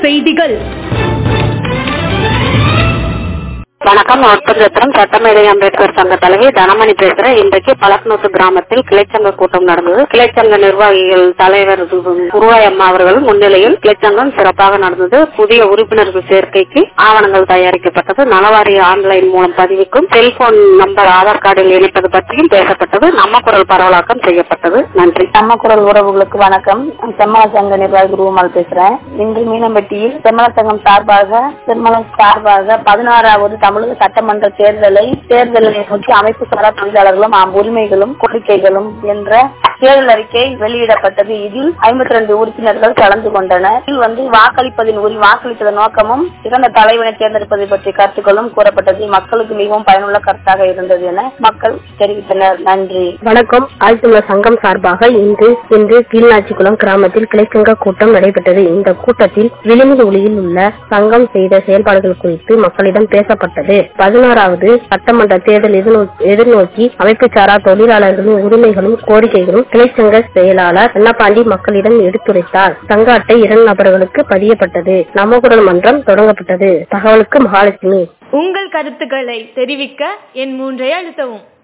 செய்திகள் வணக்கம் ஒட்டஞ்சத்திரம் சட்டமேதை அம்பேத்கர் சங்க தலைவி தனமணி பேசுறேன் இன்றைக்கு பழக்கநூத்து கிராமத்தில் கிளைச்சங்க கூட்டம் நடந்தது கிளைச்சங்க நிர்வாகிகள் தலைவர் குருவாய் அம்மா அவர்கள் முன்னிலையில் கிளைச்சங்கம் சிறப்பாக நடந்தது புதிய உறுப்பினர்கள் சேர்க்கைக்கு ஆவணங்கள் தயாரிக்கப்பட்டது நலவாரி ஆன்லைன் மூலம் பதிவுக்கும் செல்போன் நம்பர் ஆதார் கார்டில் இணைப்பது பற்றியும் பேசப்பட்டது நம்ம குரல் பரவலாக்கம் செய்யப்பட்டது நன்றி நம்ம குரல் உறவுகளுக்கு வணக்கம் செம்மல சங்க நிர்வாகி ரூமால் பேசுறேன் இன்று மீனம்பட்டியில் செம்மல சங்கம் சார்பாக செம்மலம் சார்பாக பதினாறாவது தமிழக சட்டமன்ற தேர்தலை தேர்தலை நோக்கி அமைப்பு சாரா தொழிலாளர்களும் ஆம் உரிமைகளும் கோரிக்கைகளும் என்ற தேர்தல் அறிக்கை வெளியிடப்பட்டது இதில் ஐம்பத்தி ரெண்டு உறுப்பினர்கள் கலந்து கொண்டனர் இதில் வந்து வாக்களிப்பதின் உரி வாக்களிப்பதன் நோக்கமும் சிறந்த தலைவனை தேர்ந்தெடுப்பதை பற்றிய கருத்துக்களும் கூறப்பட்டது மக்களுக்கு மிகவும் பயனுள்ள கருத்தாக இருந்தது என மக்கள் தெரிவித்தனர் நன்றி வணக்கம் ஆழ்த்துள்ள சங்கம் சார்பாக இன்று இன்று கீழ்நாச்சிக்குளம் கிராமத்தில் கிளைச்சங்க கூட்டம் நடைபெற்றது இந்த கூட்டத்தில் விளிம்பு ஒளியில் உள்ள சங்கம் செய்த செயல்பாடுகள் குறித்து மக்களிடம் பேசப்பட்டது பதினோராவது சட்டமன்ற தேர்தல் எதிர்நோ- எதிர்நோக்கி அமைப்பு சாரா தொழிலாளர்களின் உரிமைகளும் கோரிக்கைகளும் கிளைச்சங்க செயலாளர் அன்னபாண்டி மக்களிடம் எடுத்துரைத்தார் சங்க அட்டை இரண்டு நபர்களுக்கு பதியப்பட்டது நமகுரல் மன்றம் தொடங்கப்பட்டது தகவலுக்கு மகாலட்சுமி உங்கள் கருத்துக்களை தெரிவிக்க என் மூன்றை அழுத்தவும்